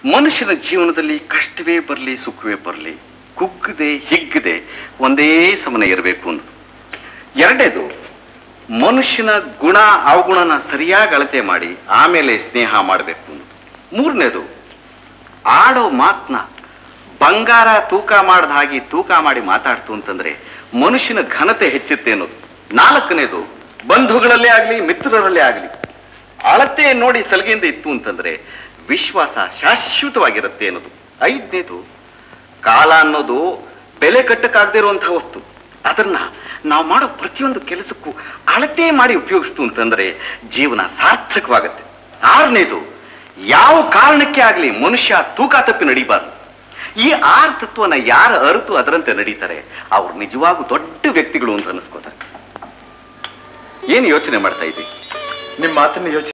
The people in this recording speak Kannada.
ಮನುಷ್ಯನ ಜೀವನದಲ್ಲಿ ಕಷ್ಟವೇ ಬರಲಿ ಸುಖವೇ ಬರಲಿ ಕುಗ್ಗದೆ ಹಿಗ್ಗದೆ ಒಂದೇ ಸಮನೆ ಇರಬೇಕು ಅನ್ನೋದು ಎರಡನೇದು ಮನುಷ್ಯನ ಗುಣ ಅವಗುಣನ ಸರಿಯಾಗಿ ಅಳತೆ ಮಾಡಿ ಆಮೇಲೆ ಸ್ನೇಹ ಮಾಡಬೇಕು ಅನ್ನೋದು ಮೂರನೇದು ಆಡೋ ಮಾತನ್ನ ಬಂಗಾರ ತೂಕ ಮಾಡದ ಹಾಗೆ ತೂಕ ಮಾಡಿ ಮಾತಾಡ್ತು ಅಂತಂದ್ರೆ ಮನುಷ್ಯನ ಘನತೆ ಹೆಚ್ಚುತ್ತೆ ಅನ್ನೋದು ನಾಲ್ಕನೇದು ಬಂಧುಗಳಲ್ಲೇ ಆಗಲಿ ಮಿತ್ರರಲ್ಲೇ ಆಗಲಿ ಅಳತೆ ನೋಡಿ ಸಲಿಗೆಯಿಂದ ಇತ್ತು ಅಂತಂದ್ರೆ ವಿಶ್ವಾಸ ಶಾಶ್ವತವಾಗಿರುತ್ತೆ ಅನ್ನೋದು ಐದನೇದು ಕಾಲ ಅನ್ನೋದು ಬೆಲೆ ಕಟ್ಟಕ್ಕಾಗದೇ ಇರುವಂತಹ ವಸ್ತು ಅದನ್ನ ನಾವು ಮಾಡೋ ಪ್ರತಿಯೊಂದು ಕೆಲಸಕ್ಕೂ ಅಳತೆ ಮಾಡಿ ಉಪಯೋಗಿಸ್ತು ಅಂತಂದ್ರೆ ಜೀವನ ಸಾರ್ಥಕವಾಗತ್ತೆ ಆರನೇದು ಯಾವ ಕಾರಣಕ್ಕೆ ಆಗಲಿ ಮನುಷ್ಯ ತೂಕ ತಪ್ಪಿ ನಡಿಬಾರ್ದು ಈ ಆರು ತತ್ವನ ಯಾರು ಅರಿತು ಅದರಂತೆ ನಡೀತಾರೆ ಅವ್ರು ನಿಜವಾಗೂ ದೊಡ್ಡ ವ್ಯಕ್ತಿಗಳು ಅಂತ ಅನಿಸ್ಕೋತಾರೆ ಏನು ಯೋಚನೆ ಮಾಡ್ತಾ ಇದ್ದೀವಿ ನಿಮ್ಮ ಮಾತನ್ನ ಯೋಚನೆ